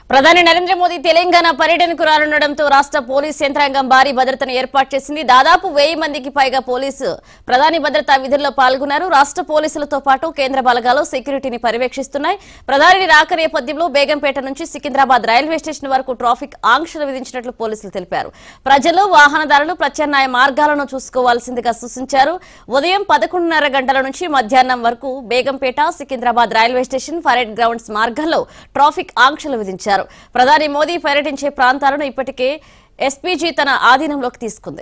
ప్రధాని నరేంద్ర మోదీ తెలంగాణ పర్యటనకు రానుండడంతో రాష్ట్ర పోలీస్ యంత్రాంగం భారీ భద్రతను ఏర్పాటు చేసింది దాదాపు వెయ్యి మందికి పైగా పోలీసు ప్రధాని భద్రతా విధుల్లో పాల్గొన్నారు రాష్ట్ర పోలీసులతో పాటు కేంద్ర బలగాలు సెక్యూరిటీని పర్యవేక్షిస్తున్నాయి ప్రధాని రాక నేపథ్యంలో బేగంపేట నుంచి సికింద్రాబాద్ రైల్వే స్టేషన్ వరకు ట్రాఫిక్ ఆంక్షలు విధించినట్లు పోలీసులు తెలిపారు ప్రజలు వాహనదారులు ప్రత్యామ్నాయ మార్గాలను చూసుకోవాల్సిందిగా సూచించారు ఉదయం పదకొండున్నర గంటల నుంచి మధ్యాహ్నం వరకు Begumpet Secunderabad railway station parade grounds మార్గాల్లో ట్రాఫిక్ ఆంక్షలు విధించారు ప్రధాని మోదీ పర్యటించే ప్రాంతాలను ఇప్పటికే ఎస్పీజీ తన ఆధీనంలోకి తీసుకుంది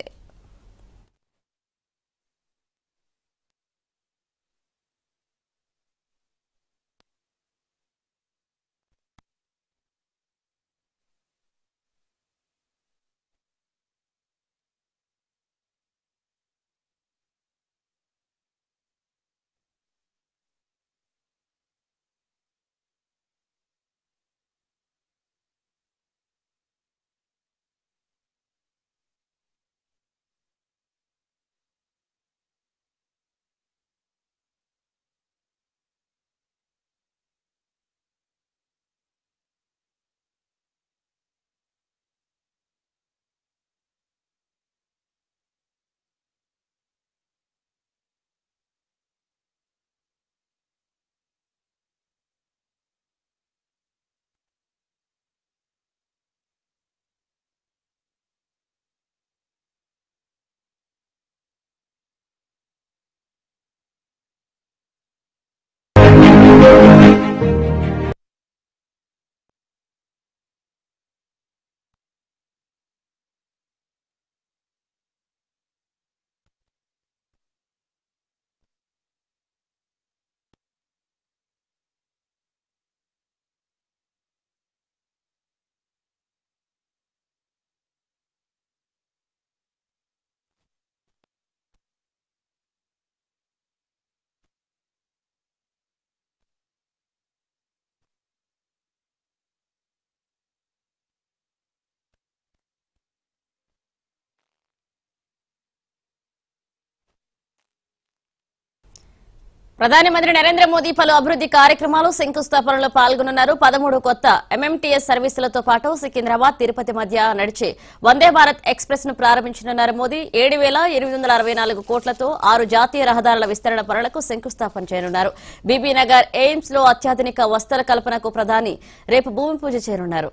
ప్రధానమంత్రి నరేంద్ర మోదీ పలు అభివృద్ధి కార్యక్రమాలు శంకుస్థాపనలో పాల్గొనున్నారు పదమూడు కొత్త ఎంఎంటీఎస్ సర్వీసులతో పాటు సికింద్రాబాద్ తిరుపతి మధ్య నడిచే వందే భారత్ ఎక్స్ప్రెస్ ను ప్రారంభించనున్నారు మోదీ ఏడు వేల ఎనిమిది వందల అరవై నాలుగు కోట్లతో ఆరు జాతీయ రహదారుల విస్తరణ పనులకు శంకుస్థాపన చేయనున్నారు బీబీ నగర్ ఎయిమ్స్ లో అత్యాధునిక వస్త్ర కల్పనకు ప్రధాని రేపు భూమి పూజ చేయనున్నారు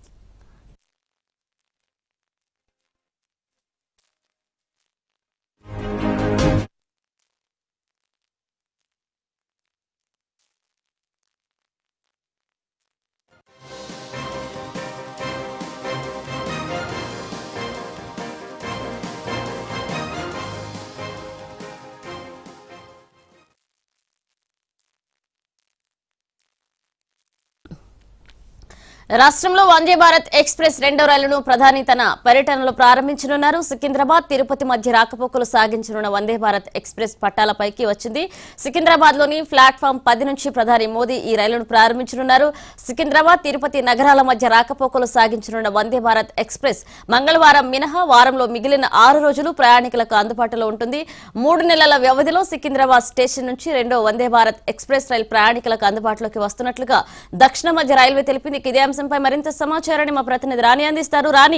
రాష్ట్రంలో వందే భారత్ ఎక్స్ప్రెస్ రెండో రైలును ప్రధాని తన పర్యటనలో ప్రారంభించనున్నారు సికింద్రాబాద్ తిరుపతి మధ్య రాకపోకలు సాగించనున్న వందే భారత్ ఎక్స్ప్రెస్ పట్టాలపైకి వచ్చింది సికింద్రాబాద్ లోని ప్లాట్ఫామ్ పది నుంచి ప్రధాని మోదీ ఈ రైలును ప్రారంభించనున్నారు సికింద్రాబాద్ తిరుపతి నగరాల మధ్య రాకపోకలు సాగించనున్న వందే భారత్ ఎక్స్ప్రెస్ మంగళవారం మినహా వారంలో మిగిలిన ఆరు రోజులు ప్రయాణికులకు అందుబాటులో ఉంటుంది మూడు నెలల వ్యవధిలో సికింద్రాబాద్ స్టేషన్ నుంచి రెండో వందే భారత్ ఎక్స్ప్రెస్ రైలు ప్రయాణికులకు అందుబాటులోకి వస్తున్నట్లుగా దక్షిణ మధ్య రైల్వే తెలిపింది ఇక ఇదే అంశంపై మరింత సమాచారాన్ని మా ప్రతినిధి రాణి అందిస్తారు రాణి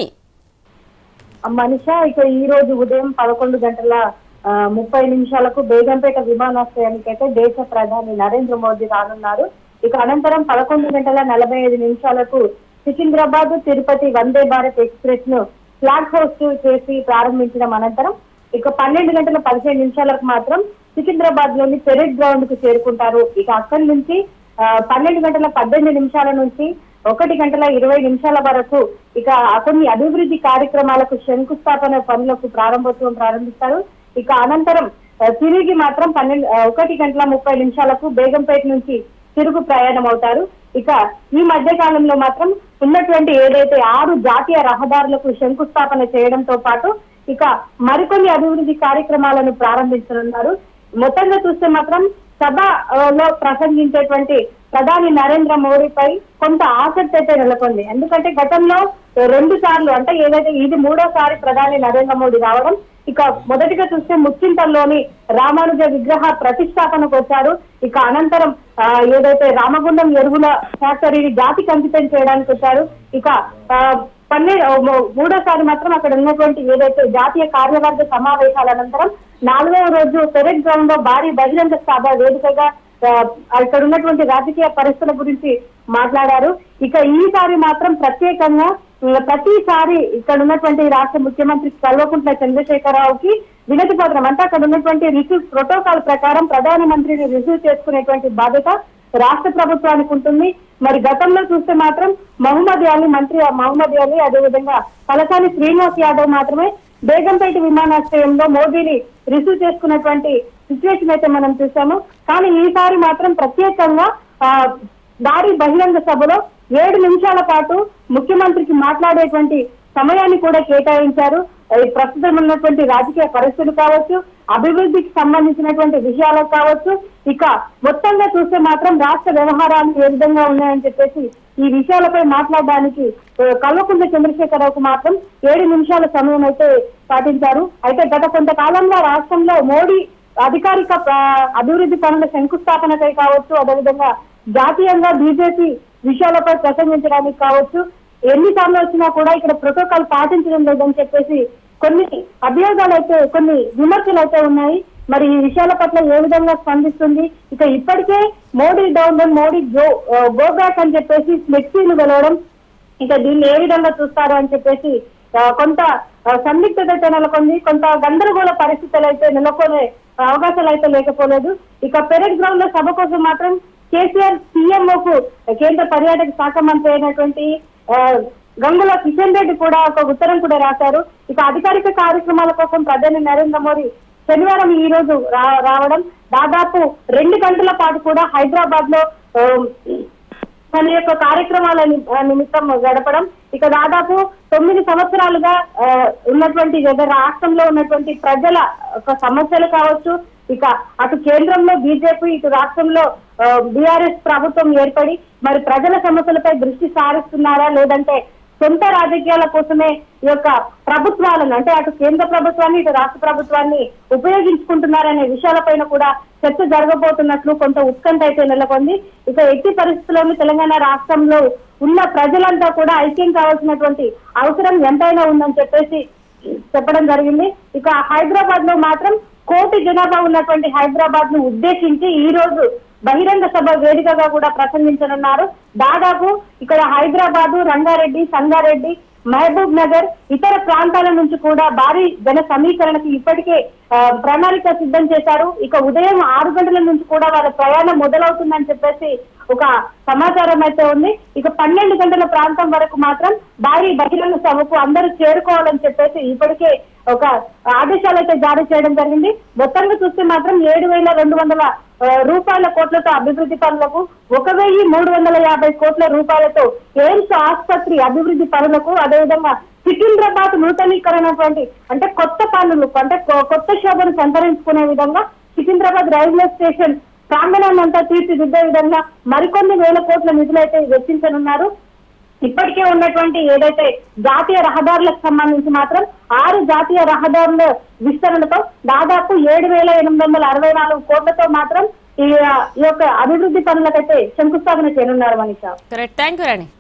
మనిష ఇక ఈ రోజు ఉదయం పదకొండు గంటల ఆ, ముప్పై నిమిషాలకు బేగంపేట విమానాశ్రయానికి అయితే దేశ ప్రధాని నరేంద్ర మోదీ రానున్నారు ఇక అనంతరం పదకొండు గంటల నలభై ఐదు నిమిషాలకు సికింద్రాబాద్ తిరుపతి వందే భారత్ ఎక్స్ప్రెస్ ను ఫ్లాగ్ హోస్ట్ చేసి ప్రారంభించడం అనంతరం ఇక పన్నెండు గంటల పదిహేను నిమిషాలకు మాత్రం సికింద్రాబాద్ లోని పెరెడ్ గ్రౌండ్ కు చేరుకుంటారు ఇక అక్కడి నుంచి ఆ, పన్నెండు గంటల పద్దెనిమిది నిమిషాల నుంచి ఒకటి గంటల ఇరవై నిమిషాల వరకు ఇక కొన్ని అభివృద్ధి కార్యక్రమాలకు శంకుస్థాపన పనులకు ప్రారంభోత్సవం ప్రారంభిస్తారు ఇక అనంతరం ఆ, తిరిగి మాత్రం పన్నెండు ఆ, ఒకటి గంటల ముప్పై నిమిషాలకు బేగంపేట నుంచి తిరుగు ప్రయాణం అవుతారు ఇక ఈ మధ్య కాలంలో మాత్రం ఉన్నటువంటి ఏదైతే ఆరు జాతీయ రహదారులకు శంకుస్థాపన చేయడంతో పాటు ఇక మరికొన్ని అభివృద్ధి కార్యక్రమాలను ప్రారంభించనున్నారు మొత్తంగా చూస్తే మాత్రం సభలో ప్రసంగించేటువంటి ప్రధాని నరేంద్ర మోడీపై కొంత ఆసక్తి అయితే నెలకొంది ఎందుకంటే గతంలో రెండు సార్లు అంటే ఏదైతే ఇది మూడోసారి ప్రధాని నరేంద్ర మోడీ రావడం ఇక మొదటిగా చూస్తే ముచ్చింతల్లోని రామానుజ విగ్రహ ప్రతిష్టాపనకు వచ్చారు ఇక అనంతరం ఆ, ఏదైతే రామగుండం ఎరువుల ఫ్యాక్టరీని జాతికి అంకితం చేయడానికి వచ్చారు ఇక ఆ, పన్నెండు మూ- మూడోసారి మాత్రం అక్కడ ఉన్నటువంటి ఏదైతే జాతీయ కార్యవర్గ సమావేశాల అనంతరం నాలుగవ రోజు పెరెడ్ గ్రౌండ్ లో భారీ బహిరంగ సభ వేదికగా ఆ, అక్కడ ఉన్నటువంటి రాజకీయ పరిస్థితుల గురించి మాట్లాడారు ఇక ఈసారి మాత్రం ప్రత్యేకంగా ఉమ్, ప్రతిసారి ఇక్కడ ఉన్నటువంటి రాష్ట్ర ముఖ్యమంత్రి కల్వకుంట్ల చంద్రశేఖరరావుకి వినతి పత్రం అంటే అక్కడ ఉన్నటువంటి రిసీవ్ ప్రోటోకాల్ ప్రకారం ప్రధానమంత్రిని రిసీవ్ చేసుకునేటువంటి బాధ్యత రాష్ట్ర ప్రభుత్వానికి ఉంటుంది మరి గతంలో చూస్తే మాత్రం మహమ్మద్ అలీ మంత్రి మహమ్మద్ అలీ అదేవిధంగా తలసాని శ్రీనివాస్ యాదవ్ మాత్రమే బేగంపేట విమానాశ్రయంలో మోదీని రిసీవ్ చేసుకున్నటువంటి సిచ్యువేషన్ అయితే మనం చూసాము కానీ ఈసారి మాత్రం ప్రత్యేకంగా ఆ, దారి బహిరంగ సభలో ఏడు నిమిషాల పాటు ముఖ్యమంత్రికి మాట్లాడేటువంటి సమయాన్ని కూడా కేటాయించారు ఈ ప్రస్తుతం ఉన్నటువంటి రాజకీయ పరిస్థితులు కావచ్చు అభివృద్ధికి సంబంధించినటువంటి విషయాలకు కావచ్చు ఇక మొత్తంగా చూస్తే మాత్రం రాష్ట్ర వ్యవహారాలు ఏ విధంగా ఉన్నాయని చెప్పేసి ఈ విషయాలపై మాట్లాడడానికి ఆ, కల్వకుంట్ల చంద్రశేఖరరావుకు మాత్రం ఏడు నిమిషాల సమయం అయితే పాటించారు అయితే గత కొంతకాలంగా రాష్ట్రంలో మోడీ అధికారిక ఆ, అభివృద్ధి పనుల శంకుస్థాపనకై కావచ్చు అదేవిధంగా జాతీయంగా బీజేపీ విషయాలపై ప్రసంగించడానికి కావచ్చు ఎన్నిసార్లు వచ్చినా కూడా ఇక్కడ ప్రోటోకాల్ పాటించడం లేదని చెప్పేసి కొన్ని అభియోగాలు అయితే కొన్ని విమర్శలు అయితే ఉన్నాయి మరి ఈ విషయాల పట్ల ఏ విధంగా స్పందిస్తుంది ఇక ఇప్పటికే Modi down down Modi go go back అని చెప్పేసి ఫ్లెక్సీలు వెలవడం ఇక దీన్ని ఏ విధంగా చూస్తారు అని చెప్పేసి ఆ, కొంత ఆ, సందిగ్ధత అయితే నెలకొంది కొంత గందరగోళ పరిస్థితులు అయితే నెలకొనే అవకాశాలు అయితే లేకపోలేదు ఇక పెరెడ్ గ్రౌండ్ లో సభ కోసం మాత్రం కేసీఆర్ సీఎంఓ కు కేంద్ర పర్యాటక శాఖ మంత్రి అయినటువంటి ఆ, గంగుల కిషన్ రెడ్డి కూడా ఒక ఉత్తరం కూడా రాశారు ఇక అధికారిక కార్యక్రమాల కోసం ప్రధాని నరేంద్ర మోడీ శనివారం ఈ రోజు రా- రావడం దాదాపు రెండు గంటల పాటు కూడా హైదరాబాద్ లో ఆ, తన యొక్క కార్యక్రమాల ని- ఆ, నిమిత్తం గడపడం ఇక దాదాపు తొమ్మిది సంవత్సరాలుగా ఆ, ఉన్నటువంటి లేదా రాష్ట్రంలో ఉన్నటువంటి ప్రజల ఒక సమస్యలు కావచ్చు ఇక అటు కేంద్రంలో బీజేపీ ఇటు రాష్ట్రంలో బీఆర్ఎస్ ప్రభుత్వం ఏర్పడి మరి ప్రజల సమస్యలపై దృష్టి సారిస్తున్నారా లేదంటే సొంత రాజకీయాల కోసమే ఈ యొక్క ప్రభుత్వాలను అంటే అటు కేంద్ర ప్రభుత్వాన్ని ఇటు రాష్ట్ర ప్రభుత్వాన్ని ఉపయోగించుకుంటున్నారనే విషయాలపైన కూడా చర్చ జరగబోతున్నట్లు కొంత ఉత్కంఠ అయితే నెలకొంది ఇక ఎట్టి పరిస్థితుల్లోనూ తెలంగాణ రాష్ట్రంలో ఉన్న ప్రజలంతా కూడా ఐక్యం కావాల్సినటువంటి అవసరం ఎంతైనా ఉందని చెప్పేసి చెప్పడం జరిగింది ఇక హైదరాబాద్ లో మాత్రం కోటి జనాభా ఉన్నటువంటి హైదరాబాద్ ను ఉద్దేశించి ఈ రోజు బహిరంగ సభ వేదికగా కూడా ప్రసంగించనున్నారు దాదాపు ఇక్కడ హైదరాబాదు రంగారెడ్డి సంగారెడ్డి మహబూబ్ నగర్ ఇతర ప్రాంతాల నుంచి కూడా భారీ జన సమీకరణకి ఇప్పటికే ఆ, ప్రణాళిక సిద్ధం చేశారు ఇక ఉదయం ఆరు గంటల నుంచి కూడా వాళ్ళ ప్రయాణం మొదలవుతుందని చెప్పేసి ఒక సమాచారం అయితే ఉంది ఇక పన్నెండు గంటల ప్రాంతం వరకు మాత్రం భారీ బహిరంగ సభకు అందరూ చేరుకోవాలని చెప్పేసి ఇప్పటికే ఒక ఆదేశాలు అయితే జారీ చేయడం జరిగింది మొత్తంగా చూస్తే మాత్రం ఏడు వేల రెండు వందల ఆ, రూపాయల కోట్లతో అభివృద్ధి పనులకు ఒక వెయ్యి మూడు వందల యాభై కోట్ల రూపాయలతో ఎయిమ్స్ ఆసుపత్రి అభివృద్ధి పనులకు అదేవిధంగా సికింద్రాబాద్ నూతనీకరణటువంటి అంటే కొత్త పనులు అంటే కొ- కొత్త శోభను సంతరించుకునే విధంగా సికింద్రాబాద్ రైల్వే స్టేషన్ ప్రాంగణాన్ని అంతా తీర్చిదిద్దే విధంగా మరికొన్ని వేల కోట్ల నిధులైతే వెచ్చించనున్నారు ఇప్పటికే ఉన్నటువంటి ఏదైతే జాతీయ రహదారులకు సంబంధించి మాత్రం ఆరు జాతీయ రహదారుల విస్తరణతో దాదాపు ఏడు వేల ఎనిమిది వందల అరవై నాలుగు కోట్లతో మాత్రం ఈ ఈ యొక్క అభివృద్ధి పనులకైతే శంకుస్థాపన చేయనున్నారు Manisha correct thank you Rani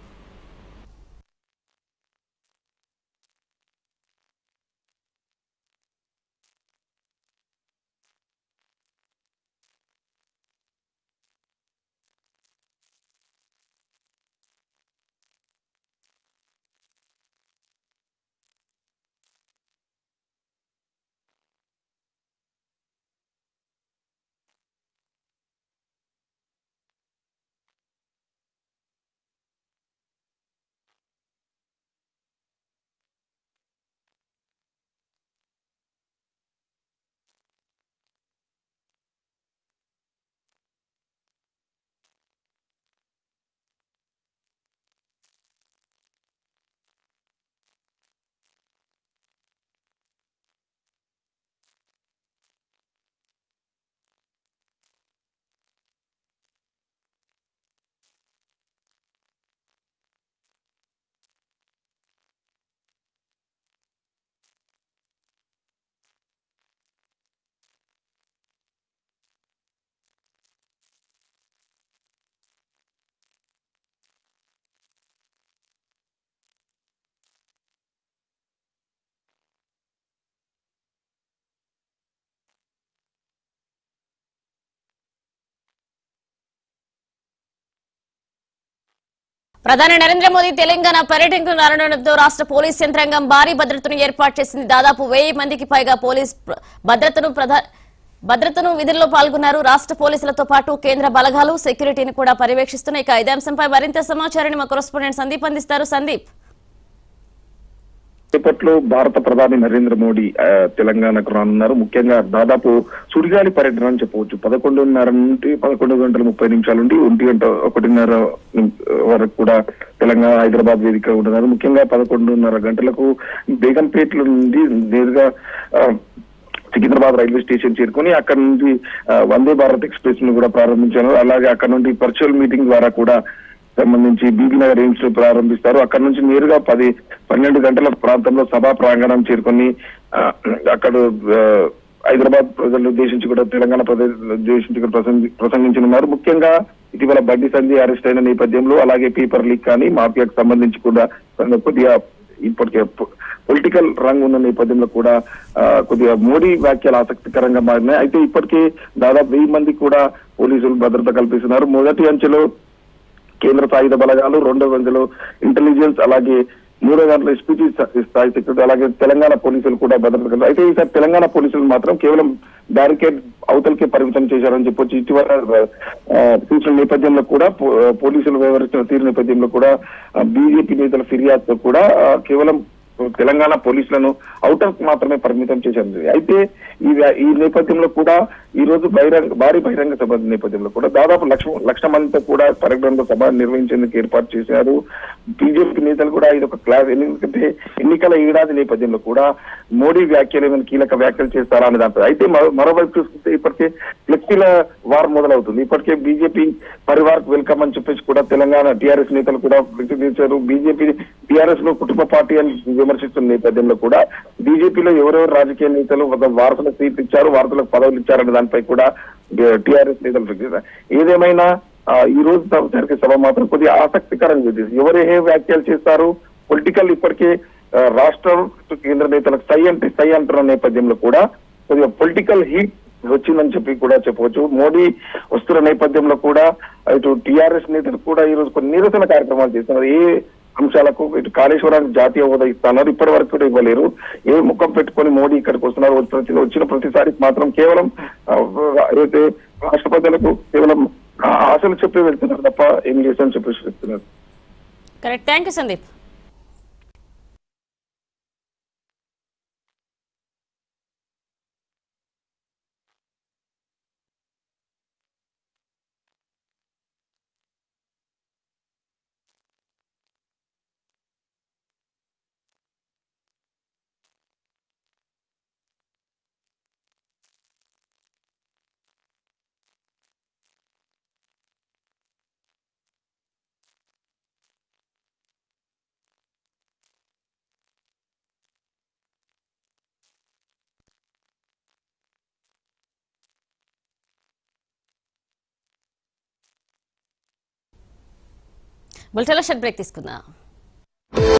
ప్రధాని నరేంద్ర మోదీ తెలంగాణ పర్యటనకు రానుండడంతో రాష్ట్ర పోలీస్ యంత్రాంగం భారీ భద్రతను ఏర్పాటు చేసింది దాదాపు వెయ్యి మందికి పైగా పోలీస్ ప్ర- భద్రతను ప్రధా భద్రతను విధుల్లో పాల్గొన్నారు రాష్ట్ర పోలీసులతో పాటు కేంద్ర బలగాలు సెక్యూరిటీని కూడా పర్యవేక్షిస్తున్నాయి ఇక ఇదే అంశంపై మరింత సమాచారాన్ని మా కొరస్పాండెంట్ సందీప్ అందిస్తారు సందీప్ సేపట్లో భారత ప్రధాని నరేంద్ర మోడీ ఆ, తెలంగాణకు రానున్నారు ముఖ్యంగా దాదాపు సుడిగాలి పర్యటన అని చెప్పవచ్చు పదకొండున్నర నుండి పదకొండు గంటల ముప్పై నిమిషాల నుండి ఒంటి గంట ఒకటిన్నర నిమ్- వరకు కూడా తెలంగాణ హైదరాబాద్ వేదిక ఉంటున్నారు ముఖ్యంగా పదకొండున్నర గంటలకు బేగంపేట నుండి నేరుగా ఆ, సికింద్రాబాద్ రైల్వే స్టేషన్ చేరుకొని అక్కడ నుండి ఆ, వందే భారత్ ఎక్స్ప్రెస్ ను కూడా ప్రారంభించారు అలాగే అక్కడ నుండి వర్చువల్ మీటింగ్ ద్వారా కూడా సంబంధించి బీబీ నగర్ ఎయిమ్స్ లో ప్రారంభిస్తారు అక్కడ నుంచి నేరుగా పది పన్నెండు గంటల ప్రాంతంలో సభా ప్రాంగణం చేరుకొని ఆ, అక్కడ ఆ, హైదరాబాద్ ప్రజలను ఉద్దేశించి కూడా తెలంగాణ ప్రజలను ఉద్దేశించి కూడా ప్రసంగి ప్రసంగించనున్నారు ముఖ్యంగా ఇటీవల బండి సంజయ్ అరెస్ట్ అయిన నేపథ్యంలో అలాగే పేపర్ లీక్ కానీ మాఫియాకు సంబంధించి కూడా కొద్దిగా ఇప్పటికే పొలిటికల్ రంగు ఉన్న నేపథ్యంలో కూడా ఆ, కొద్దిగా మోడీ వ్యాఖ్యలు ఆసక్తికరంగా మారినాయి అయితే ఇప్పటికే దాదాపు వెయ్యి మంది కూడా పోలీసులు భద్రత కల్పిస్తున్నారు మొదటి అంచెలో కేంద్ర సాయుధ బలగాలు రెండవ అంచెలో ఇంటెలిజెన్స్ అలాగే మూడో దాంట్లో ఎస్పీటీ స్థాయి సెక్యూరిటీ అలాగే తెలంగాణ పోలీసులు కూడా భద్రత కల్పి- అయితే ఈసారి తెలంగాణ పోలీసులు మాత్రం కేవలం బ్యారికేడ్ అవతలకే పరిమితం చేశారని చెప్పొచ్చు ఇటీవల ఆ, చూసిన నేపథ్యంలో కూడా పో- పోలీసులు వ్యవహరిస్తున్న తీరు నేపథ్యంలో కూడా బీజేపీ నేతల ఫిర్యాదుతో కూడా ఆ, కేవలం తెలంగాణ పోలీసులను అవుటర్ మాత్రమే పరిమితం చేశారు అయితే ఈ వ్యా- ఈ నేపథ్యంలో కూడా ఈ రోజు బహిరంగ భారీ బహిరంగ సభ నేపథ్యంలో కూడా దాదాపు లక్ష లక్ష మందితో కూడా పర్యటనలో సభ నిర్వహించేందుకు ఏర్పాటు చేశారు బీజేపీ నేతలు కూడా ఇది ఒక క్లాస్ ఎందుకంటే ఎన్నికల ఏడాది నేపథ్యంలో కూడా మోడీ వ్యాఖ్యలు ఏమైనా కీలక వ్యాఖ్యలు చేస్తారా అనే దాంట్లో అయితే మరో- మరోవైపు చూసుకుంటే ఇప్పటికే ఫ్లెక్సీల వార్ మొదలవుతుంది ఇప్పటికే బీజేపీ పరివార్ వెల్కమ్ అని చెప్పేసి కూడా తెలంగాణ టీఆర్ఎస్ నేతలు కూడా వ్యక్తీకరించారు బీజేపీ టీఆర్ఎస్ లో కుటుంబ పార్టీ అని విమర్శిస్తున్న నేపథ్యంలో కూడా బీజేపీలో ఎవరెవరు రాజకీయ నేతలు ఒక వారసులకు సీట్లు ఇచ్చారు వారసులకు పదవులు ఇచ్చారనే దానిపై కూడా టీఆర్ఎస్ నేతలు వ్యక్తీకరించారు ఏదేమైనా ఆ, ఈ రోజు సభ జరిగే సభ మాత్రం కొద్దిగా ఆసక్తికరంగా ఉంది ఎవరు ఏ వ్యాఖ్యలు చేస్తారు పొలిటికల్ ఇప్పటికే ఆ, రాష్ట్ర కేంద్ర నేతలకు సై అంటే సై అంటున్న నేపథ్యంలో కూడా కొద్దిగా పొలిటికల్ హీట్ వచ్చిందని చెప్పి కూడా చెప్పవచ్చు మోడీ వస్తున్న నేపథ్యంలో కూడా ఇటు టిఆర్ఎస్ నేతలు కూడా ఈ రోజు కొన్ని నిరసన కార్యక్రమాలు చేస్తున్నారు ఏ అంశాలకు ఇటు కాళేశ్వరానికి జాతీయ హోదా ఇస్తున్నారు ఇప్పటి వరకు కూడా ఇవ్వలేరు ఏ ముఖం పెట్టుకొని మోడీ ఇక్కడికి వస్తున్నారు ప్రతి వచ్చిన ప్రతిసారి మాత్రం కేవలం ఆ, అయితే రాష్ట్రపతులకు కేవలం ఆ, ఆశలు చెప్పి వెళ్తున్నారు తప్ప ఏం చేస్తామని చెప్పేసి చెప్తున్నారు కరెక్ట్ థ్యాంక్ యూ సందీప్ బులెటిన్లో షర్ట్ బ్రేక్ తీసుకుందాం